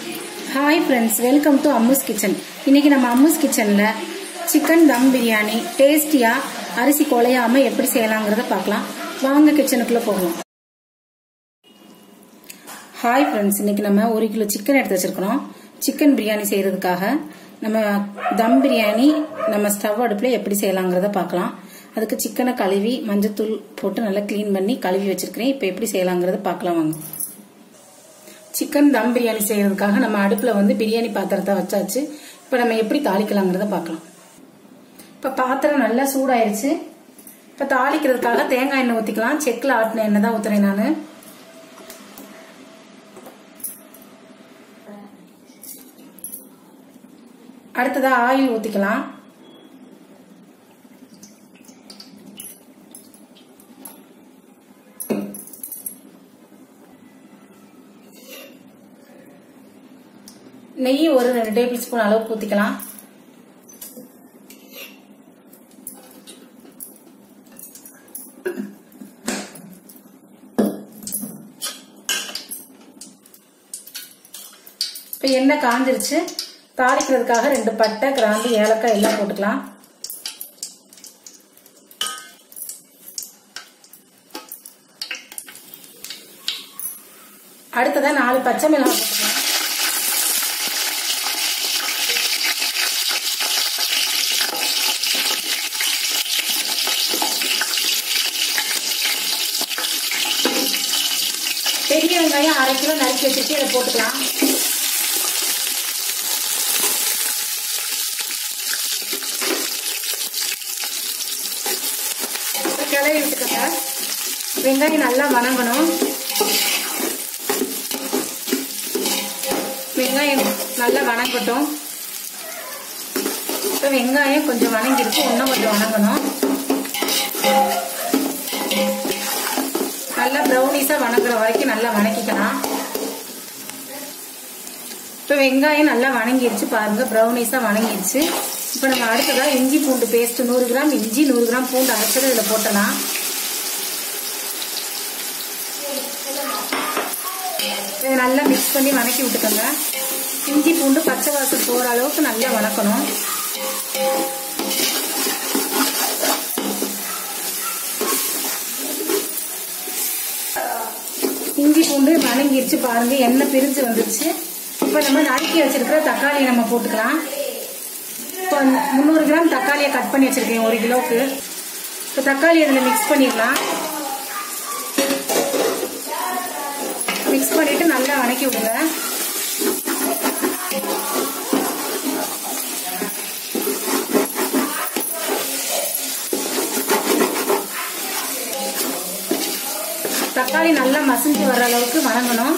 hi friends welcome to Ammu's kitchen இன்னைக்கு நம்ம அம்முஸ் கிச்சனில் சிக்கன் தம் பிரியாணி டேஸ்டியாக அரிசி குலையாமல் எப்படி செய்யலாங்கிறத பார்க்கலாம் வாங்க கிச்சனுக்குள்ளே போகலாம் ஹாய் ஃப்ரெண்ட்ஸ் இன்னைக்கு நம்ம ஒரு கிலோ சிக்கன் எடுத்து வச்சிருக்கிறோம் சிக்கன் பிரியாணி செய்யறதுக்காக நம்ம தம் பிரியாணி நம்ம ஸ்டவ் அடுப்பில் எப்படி செய்யலாங்கிறத பார்க்கலாம் அதுக்கு சிக்கனை கழுவி மஞ்சத்தூள் போட்டு நல்லா க்ளீன் பண்ணி கழுவி வச்சிருக்கிறேன் இப்போ எப்படி செய்யலாங்கிறத பார்க்கலாம் வாங்க சிக்கன் தம் பிரியாணி செய்யறதுக்காக நம்ம அடுப்பில் வந்து பிரியாணி பாத்திரத்தை வச்சாச்சு இப்போ நம்ம எப்படி தாளிக்கலாங்கிறத பார்க்கலாம் இப்போ பாத்திரம் நல்லா சூடாயிருச்சு இப்போ தாளிக்கிறதுக்காக தேங்காய் எண்ணெய் ஊற்றிக்கலாம் செக்கில் ஆட்டின எண்ணெய் தான் ஊற்றுறேன் நான் அடுத்ததா ஆயில் ஊற்றிக்கலாம் நெய் ஒரு ரெண்டு டேபிள் ஸ்பூன் அளவுக்கு ஊற்றிக்கலாம் இப்போ எண்ணெய் காஞ்சிருச்சு தாளிக்கிறதுக்காக ரெண்டு பட்டை கிராம்பு ஏலக்காய் எல்லாம் போட்டுக்கலாம் அடுத்ததான் நாலு பச்சை மிளகாய் போட்டுக்கலாம் பெரிய வெங்காயம் அரை கிலோ நறுக்கி வச்சுட்டு இதை போட்டுக்கலாம் கிளறி விட்டுக்கோங்க வெங்காயம் நல்லா வணங்கணும் வெங்காயம் நல்லா வணங்கட்டும் இப்போ வெங்காயம் கொஞ்சம் வணங்கிருக்கு இன்னும் கொஞ்சம் வணங்கணும் நல்லா ப்ரௌனிஸாக வணங்குற வரைக்கும் நல்லா வணக்கிக்கலாம் இப்போ வெங்காயம் நல்லா வணங்கிருச்சு பாருங்க ப்ரௌனிஸாக வணங்கிருச்சு இப்போ நம்ம அடுத்ததாக இஞ்சி பூண்டு பேஸ்ட் நூறு கிராம் இஞ்சி நூறு கிராம் பூண்டு அரைச்சது இதில் போட்டலாம் இதை நல்லா மிக்ஸ் பண்ணி வணக்கி விட்டுக்கோங்க இஞ்சி பூண்டு பச்சை வாசல் போகிற அளவுக்கு நல்லா வணக்கணும் இஞ்சி பூண்டு வணங்கிருச்சு பாருங்க எண்ணெய் பிரிஞ்சு வந்துருச்சு இப்போ நம்ம நறுக்கி வச்சிருக்கிற தக்காளி நம்ம போட்டுக்கலாம் இப்போ முந்நூறு கிராம் தக்காளியை கட் பண்ணி வச்சிருக்கேன் ஒரு கிலோவுக்கு இப்போ தக்காளி அதில் மிக்ஸ் பண்ணிடலாம் மிக்ஸ் பண்ணிட்டு நல்லா வணக்கி விடுங்க தக்காளி நல்லா மசிஞ்சு வர அளவுக்கு வணங்கணும்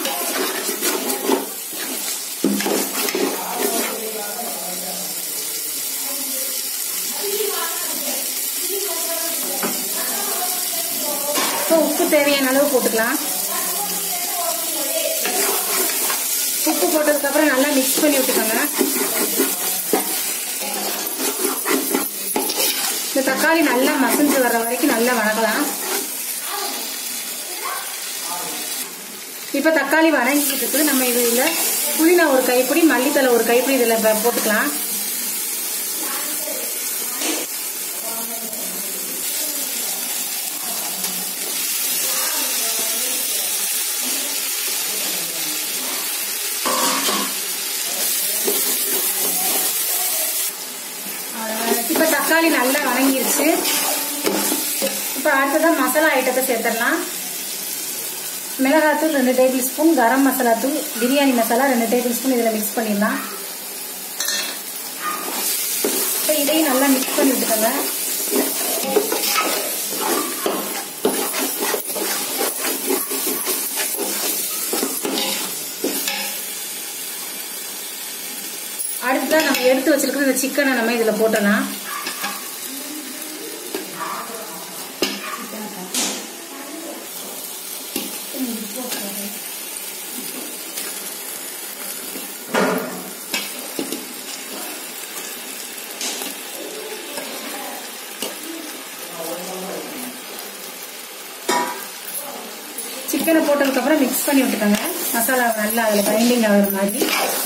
இப்போ உப்பு தேவையான அளவு போட்டுக்கலாம் உப்பு போட்டதுக்கு அப்புறம் நல்லா மிக்ஸ் பண்ணி விட்டுக்கோங்க இந்த தக்காளி நல்லா மசிஞ்சு வர்ற வரைக்கும் நல்லா வணக்கலாம் இப்ப தக்காளி வணங்கிட்டு இருக்குது நம்ம இதுல புளினா ஒரு கைப்பிடி மல்லித்தலை ஒரு கைப்பிடி இதுல போட்டுக்கலாம் இப்ப தக்காளி நல்லா வணங்கிருச்சு இப்ப அடுத்ததான் மசாலா ஐட்டத்தை சேர்த்துடலாம் மிளகாத்தூள் ரெண்டு டேபிள் ஸ்பூன் கரம் மசாலா தூள் பிரியாணி மசாலா ரெண்டு டேபிள் ஸ்பூன் இதில் மிக்ஸ் பண்ணிடலாம் இப்போ இதையும் நல்லா மிக்ஸ் பண்ணி விட்டுக்கோங்க அடுத்ததான் நம்ம எடுத்து வச்சிருக்கிற இந்த சிக்கனை நம்ம இதில் போட்டலாம் சிக்கனை போட்டதுக்கப்புறம் மிக்ஸ் பண்ணி விட்டுக்கோங்க மசாலா நல்லா அதில் பைண்டிங் ஆகிற மாதிரி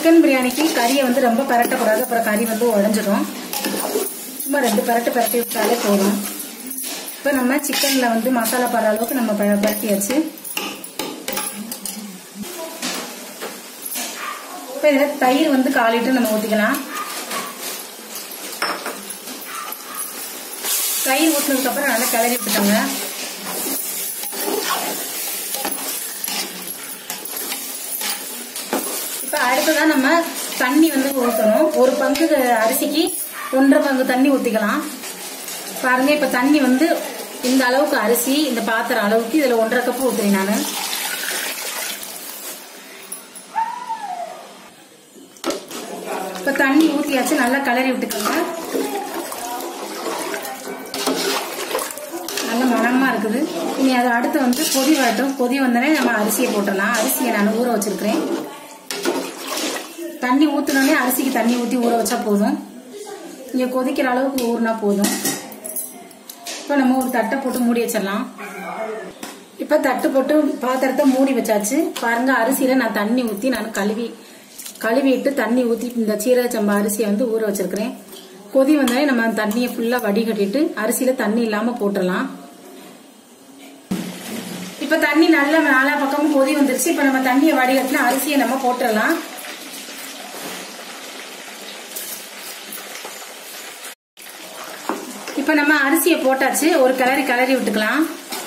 சிக்கன் பிரியாணிக்கு கறியை வந்து ரொம்ப பரட்டக்கூடாது அப்புறம் கறி வந்து உடஞ்சிடும் சும்மா ரெண்டு பரட்டு பரட்டி விட்டாலே போதும் இப்போ நம்ம சிக்கனில் வந்து மசாலா படுற அளவுக்கு நம்ம ப- பரட்டியாச்சு இப்போ இதில் தயிர் வந்து கால் லிட்டர் நம்ம ஊற்றிக்கலாம் தயிர் ஊற்றினதுக்கப்புறம் நல்லா கிளறி விட்டுட்டோங்க இப்போ அடுத்ததான் நம்ம தண்ணி வந்து ஊற்றணும் ஒரு பங்கு அரிசிக்கு ஒன்றரை பங்கு தண்ணி ஊற்றிக்கலாம் பாருங்க இப்போ தண்ணி வந்து இந்த அளவுக்கு அரிசி இந்த பாத்திரம் அளவுக்கு இதில் ஒன்றரை கப்பு ஊற்றுறேன் நான் இப்போ தண்ணி ஊற்றியாச்சு நல்லா கிளறி விட்டுக்கோங்க நல்ல மணமா இருக்குது இனி அது அடுத்து வந்து கொதி வரட்டும் கொதி வந்தோடனே நம்ம அரிசியை போட்டுடலாம் அரிசியை நான் ஊற வச்சிருக்கிறேன் தண்ணி ஊற்றினோடனே அரிசிக்கு தண்ணி ஊற்றி ஊற வச்சா போதும் இங்கே கொதிக்கிற அளவுக்கு ஊறினா போதும் இப்போ நம்ம ஒரு தட்டை போட்டு மூடி வச்சிடலாம் இப்போ தட்டு போட்டு பாத்திரத்தை மூடி வச்சாச்சு பாருங்க அரிசியில நான் தண்ணி ஊற்றி நான் கழுவி கழுவிட்டு தண்ணி ஊற்றி இந்த சீரக சம்பா அரிசியை வந்து ஊற வச்சிருக்கிறேன் கொதி வந்தாலே நம்ம தண்ணியை ஃபுல்லா வடிகட்டிட்டு அரிசியில தண்ணி இல்லாம போட்டுடலாம் இப்ப தண்ணி நல்ல நாலா பக்கமும் கொதி வந்துருச்சு இப்ப நம்ம தண்ணியை வடிகட்டின அரிசியை நம்ம போட்டுடலாம் இப்ப நம்ம அரிசியை போட்டாச்சு ஒரு கிளறி கிளறி விட்டுக்கலாம்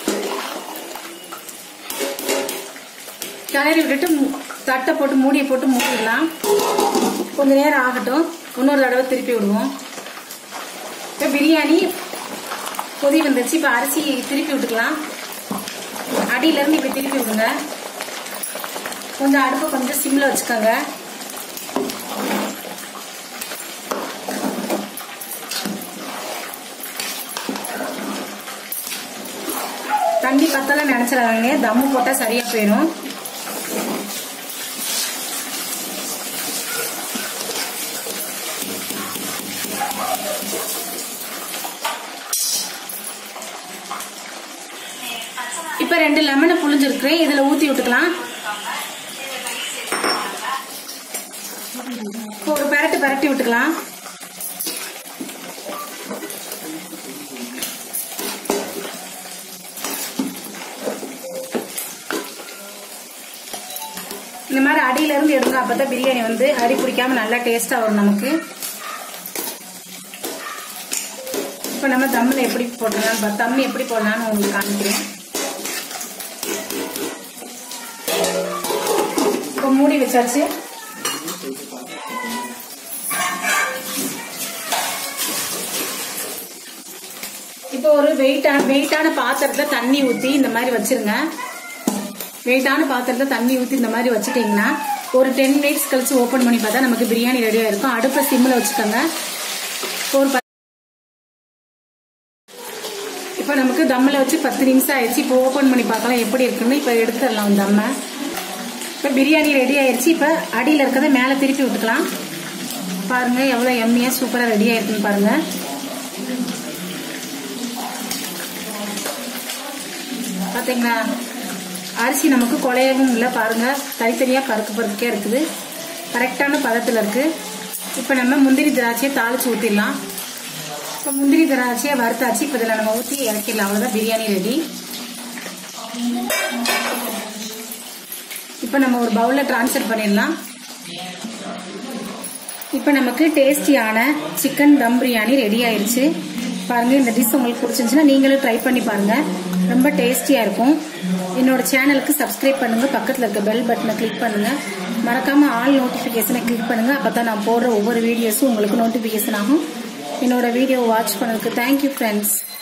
கிளறி விட்டுட்டு மு- தட்டை போட்டு மூடியை போட்டு மூடிடலாம் கொஞ்ச நேரம் ஆகட்டும் இன்னொரு தடவை திருப்பி விடுவோம் இப்போ பிரியாணி கொதி வந்துருச்சு இப்போ அரிசி திருப்பி விட்டுக்கலாம் அடியில இருந்து இப்படி திருப்பி விடுங்க கொஞ்சம் அடுப்பை கொஞ்சம் சிம்ல வச்சுக்கோங்க தண்ணி பத்தல நினைச்சிடாதீங்க தம்மு போட்டா சரியா போயிடும் இப்ப ரெண்டு லெமனை புளிஞ்சிருக்கிறேன் இதுல ஊத்தி விட்டுக்கலாம் இப்போ ஒரு பெரட்டு பெரட்டி விட்டுக்கலாம் இந்த மாதிரி அடியில இருந்து எடுங்க அப்பதான் பிரியாணி வந்து அடி பிடிக்காம நல்லா டேஸ்டா வரும் நமக்கு இப்ப நம்ம தம்மில் எப்படி போடலாம் தம்மி எப்படி போடலாம்னு உங்களுக்கு காமிக்கிறேன் இப்போ மூடி வச்சாச்சு இப்போ ஒரு வெயிட்டான வெயிட்டான பாத்திரத்துல தண்ணி ஊத்தி இந்த மாதிரி வச்சிருங்க வெயிட்டான பாத்திரத்துல தண்ணி ஊத்தி இந்த மாதிரி வச்சுட்டீங்கன்னா ஒரு டென் மினிட்ஸ் கழிச்சு ஓபன் பண்ணி பார்த்தா நமக்கு பிரியாணி ரெடியா இருக்கும் அடுப்பை சிம்ல வச்சுக்கோங்க ஒரு பத்து- இப்போ நமக்கு தம்மில் வச்சு பத்து நிமிஷம் ஆயிடுச்சு இப்போ ஓபன் பண்ணி பார்க்கலாம் எப்படி இருக்குன்னு இப்போ எடுத்துடலாம் தம்மை இப்போ பிரியாணி ரெடி ஆயிடுச்சு இப்போ அடியில் இருக்கிறத மேலே திருப்பி விட்டுக்கலாம் பாருங்க எவ்வளோ எம்மியாக சூப்பராக ரெடி ஆயிருக்குன்னு பாருங்க பார்த்தீங்களா அரிசி நமக்கு குழையவும் இல்லை பாருங்க தனித்தனியாக பறக்கு பறக்கே இருக்குது கரெக்டான பதத்தில் இருக்கு இப்போ நம்ம முந்திரி திராட்சையை தாளிச்சு ஊற்றிடலாம் இப்போ முந்திரி திராட்சையை வறுத்தாச்சு இப்போ இதில் நம்ம ஊற்றி இறக்கிடலாம் அவ்வளோதான் பிரியாணி ரெடி இப்போ நம்ம ஒரு பவுலில் ட்ரான்ஸ்ஃபர் பண்ணிடலாம் இப்போ நமக்கு டேஸ்டியான சிக்கன் தம் பிரியாணி ரெடி ஆயிருச்சு பாருங்க இந்த டிஷ் உங்களுக்கு பிடிச்சிருந்துச்சுன்னா நீங்களும் ட்ரை பண்ணி பாருங்க ரொம்ப டேஸ்டியா இருக்கும் என்னோட சேனலுக்கு சப்ஸ்கிரைப் பண்ணுங்க பக்கத்தில் இருக்க பெல் பட்டனை கிளிக் பண்ணுங்க மறக்காம ஆல் நோட்டிஃபிகேஷனை கிளிக் பண்ணுங்க அப்பதான் நான் போடுற ஒவ்வொரு வீடியோஸும் உங்களுக்கு நோட்டிஃபிகேஷன் ஆகும் என்னோட வீடியோ வாட்ச் பண்ணதுக்கு தேங்க்யூ ஃப்ரெண்ட்ஸ்